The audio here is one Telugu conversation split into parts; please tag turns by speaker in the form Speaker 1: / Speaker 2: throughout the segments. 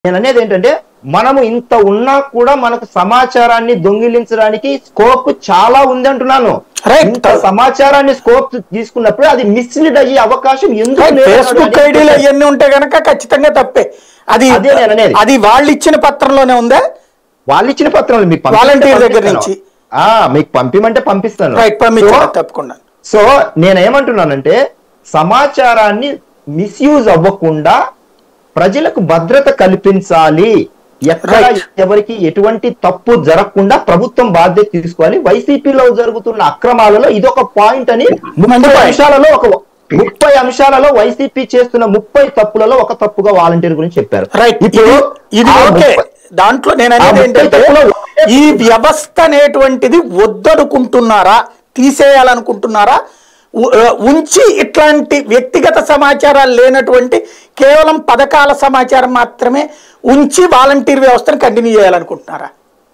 Speaker 1: నేను అనేది ఏంటంటే మనము ఇంత ఉన్నా కూడా మనకు సమాచారాన్ని దొంగిలించడానికి స్కోప్ చాలా ఉంది అంటున్నాను
Speaker 2: Right.
Speaker 1: ఇంత సమాచారాన్ని స్కోప్ తీసుకున్నప్పుడు అది మిస్లీడ్ అయ్యే అవకాశం ఎందుకు లేదు
Speaker 2: ఫేస్బుక్
Speaker 1: అనేది
Speaker 2: ఐడీలు అవన్నీ ఉంటే గనక ఖచ్చితంగా తప్పే అది
Speaker 1: అదే నేను అనేది.
Speaker 2: అది వాళ్ళు ఇచ్చిన పత్రంలోనే ఉందా
Speaker 1: వాళ్ళు ఇచ్చిన పత్రాలు మీకు పంపిస్తే
Speaker 2: Volunteer దగ్గర
Speaker 1: పంపిస్తాను.
Speaker 2: నుంచి.
Speaker 1: ఆ మీకు పంపిమంటే పంపిస్తాను
Speaker 2: రైట్ పంపించాలి
Speaker 1: So,
Speaker 2: తప్పకుండా
Speaker 1: సో నేనేమంటున్నానంటే సమాచారాన్ని మిస్యూజ్ అవ్వకుండా ప్రజలకు భద్రత కల్పించాలి ఎక్కడ
Speaker 2: Right.
Speaker 1: ఎవరికి ఎటువంటి తప్పు జరగకుండా ప్రభుత్వం బాధ్యత తీసుకోవాలి వైసీపీలో జరుగుతున్న అక్రమాలలో ఇదొక పాయింట్ అని ముప్పై
Speaker 2: point.
Speaker 1: అంశాలలో ఒక ముప్పై అంశాలలో వైసీపీ చేస్తున్న ముప్పై తప్పులలో ఒక తప్పుగా వాలంటీర్ గురించి చెప్పారు
Speaker 2: రైట్
Speaker 1: ఇప్పుడు
Speaker 2: ఇది ఇది
Speaker 1: ఆ
Speaker 2: ఓకే
Speaker 1: ముప్పై-
Speaker 2: దాంట్లో నేను
Speaker 1: ఆ
Speaker 2: అనేది
Speaker 1: ముప్పై
Speaker 2: ఏంటంటే
Speaker 1: తప్పులో ఒకటే
Speaker 2: ఈ వ్యవస్థ అనేటువంటిది వద్దనుకుంటున్నారా తీసేయాలనుకుంటున్నారా ఉ- ఆ, ఉంచి ఇట్లాంటి వ్యక్తిగత సమాచారాలు లేనటువంటి కేవలం పథకాల సమాచారం మాత్రమే ఉంచి వాలంటీర్ వ్యవస్థను కంటిన్యూ చేయాలనుకుంటున్నారా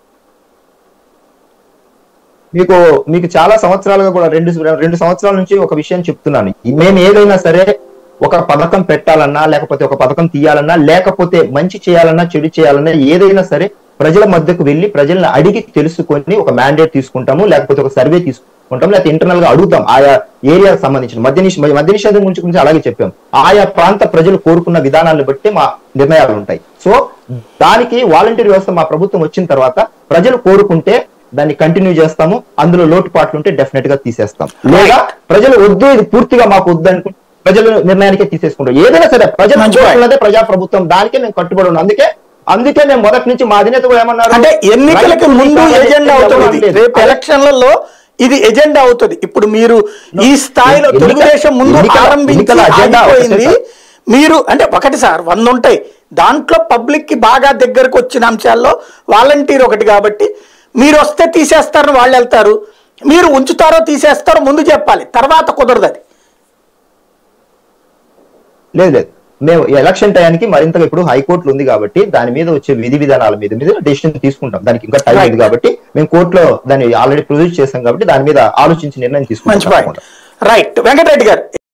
Speaker 1: మీకు మీకు చాలా సంవత్సరాలుగా కూడా రెండు రెండు సంవత్సరాల నుంచి ఒక విషయం చెప్తున్నాను మేము ఏదైనా సరే ఒక పథకం పెట్టాలన్నా లేకపోతే ఒక పథకం తీయాలన్నా లేకపోతే మంచి చేయాలన్నా చెడు చేయాలన్నా ఏదైనా సరే ప్రజల మధ్యకు వెళ్ళి ప్రజల్ని అడిగి తెలుసుకొని ఒక మ్యాండేట్ తీసుకుంటాము లేకపోతే ఒక సర్వే తీసుకుంటాం లేకపోతే ఇంటర్నల్ గా అడుగుతాం ఆయా ఏరియాకి సంబంధించిన మద్య నిష్ మద్య నిషేధం గురించి గురించి అలాగే చెప్పాం ఆయా ప్రాంత ప్రజలు కోరుకున్న విధానాలను బట్టి మా నిర్ణయాలు ఉంటాయి సో దానికి వాలంటీర్ వ్యవస్థ మా ప్రభుత్వం వచ్చిన తర్వాత ప్రజలు కోరుకుంటే దాన్ని కంటిన్యూ చేస్తాము అందులో లోటుపాట్లు ఉంటే డెఫినెట్ గా తీసేస్తాం లేదా ప్రజలు వద్దు ఇది పూర్తిగా మాకు వద్దు అనుకుంటే ప్రజలు నిర్ణయానికే తీసేసుకుంటారు ఏదైనా సరే ప్రజలు
Speaker 2: మంచి point.
Speaker 1: కోరుకున్నదే ప్రజా ప్రభుత్వం దానికే మేము కట్టుబడి ఉన్నాం అందుకే అందుకే మేము మొదటి నుంచి మా అధినేత కూడా ఏమన్నారు
Speaker 2: అంటే ఎన్నికలకి
Speaker 1: రైతు
Speaker 2: ముందు
Speaker 1: కావాలి,
Speaker 2: ఎజెండా అవుతుంది
Speaker 1: ఎవరు
Speaker 2: ఇది. రేపు
Speaker 1: అదే-
Speaker 2: ఎలక్షన్లలో ఇది ఎజెండా అవుతుంది ఇప్పుడు మీరు ఈ స్థాయిలో
Speaker 1: ఎన్నిక-
Speaker 2: తెలుగుదేశం ముందు
Speaker 1: ఎన్నికల-
Speaker 2: ఆరంభించి
Speaker 1: ఎన్నికల అజెండా
Speaker 2: ఆగిపోయింది
Speaker 1: ఒకటే
Speaker 2: మీరు అంటే ఒకటి సార్ వంద ఉంటాయి దాంట్లో పబ్లిక్ కి బాగా దగ్గరకు వచ్చిన అంశాల్లో వాలంటీర్ ఒకటి కాబట్టి మీరు వస్తే తీసేస్తారని వాళ్ళు వెళ్తారు మీరు ఉంచుతారో తీసేస్తారో ముందు చెప్పాలి తర్వాత కుదరదు అది
Speaker 1: లేదు లేదు మేము ఎలక్షన్ టయానికి మరింతగా ఇప్పుడు హైకోర్టులో ఉంది కాబట్టి దాని మీద వచ్చే విధి విధానాల మీద మీద డెసిషన్ తీసుకుంటాం దానికి ఇంకా టైం ఉంది కాబట్టి మేము కోర్టులో దాన్ని ఆల్రెడీ ప్రొడ్యూస్ చేసాం కాబట్టి దాని మీద ఆలోచించి నిర్ణయం
Speaker 2: మంచి పాయింట్
Speaker 1: తీసుకుంటాం
Speaker 2: రైట్ వెంకటరెడ్డి గారు